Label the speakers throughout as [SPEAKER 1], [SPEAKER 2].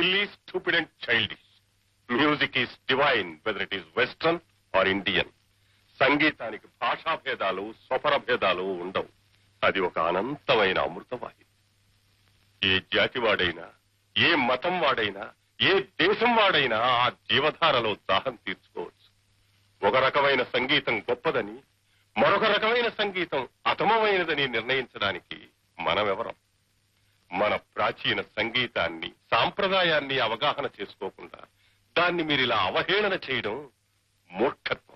[SPEAKER 1] silly stupid and childish music is divine whether it is western or Indian సంగీతానికి భాషా భేదాలు స్వపర భేదాలు ఉండవు అది ఒక అనంతమైన అమృతవాయు ఏ జాతి వాడైనా ఏ మతం వాడైనా ఏ దేశం వాడైనా ఆ జీవధారలో దాహం తీర్చుకోవచ్చు ఒక రకమైన సంగీతం గొప్పదని మరొక రకమైన సంగీతం అతమమైనదని నిర్ణయించడానికి మనమెవరం మన ప్రాచీన సంగీతాన్ని సాంప్రదాయాన్ని అవగాహన చేసుకోకుండా దాన్ని మీరు ఇలా అవహేళన చేయడం మూర్ఖత్వం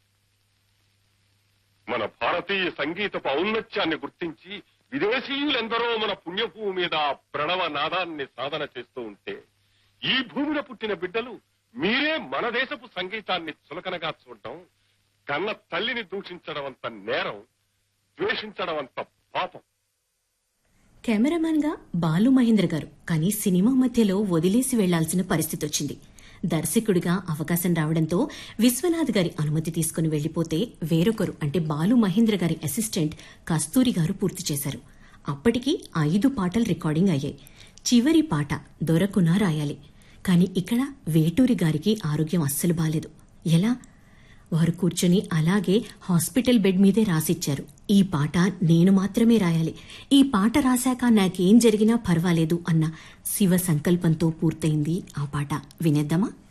[SPEAKER 1] మన భారతీయ సంగీతపు ఔన్నత్యాన్ని గుర్తించి విదేశీయులెందరో మన పుణ్యభూమి మీద ఆ ప్రణవ నాదాన్ని సాధన చేస్తూ ఉంటే ఈ భూమిలో పుట్టిన బిడ్డలు మీరే మన దేశపు సంగీతాన్ని చులకనగా చూడటం కన్న తల్లిని దూషించడం అంత నేరం ద్వేషించడం అంత పాపం
[SPEAKER 2] కెమెరామాన్ గా బాలు మహేంద్ర గారు కానీ సినిమా మధ్యలో వదిలేసి వెళ్లాల్సిన పరిస్థితి వచ్చింది దర్శకుడిగా అవకాశం రావడంతో విశ్వనాథ్ గారి అనుమతి తీసుకుని వెళ్లిపోతే వేరొకరు అంటే బాలు మహేంద్ర గారి అసిస్టెంట్ కస్తూరి గారు పూర్తి చేశారు అప్పటికి ఐదు పాటలు రికార్డింగ్ అయ్యాయి చివరి పాట దొరకునా రాయాలి కానీ ఇక్కడ వేటూరి గారికి ఆరోగ్యం అస్సలు బాలేదు ఎలా వారు కూర్చొని అలాగే హాస్పిటల్ బెడ్ మీదే రాసిచ్చారు ఈ పాట నేను మాత్రమే రాయాలి ఈ పాట రాశాక నాకేం జరిగినా పర్వాలేదు అన్న శివ సంకల్పంతో పూర్తయింది ఆ పాట వినేద్దామా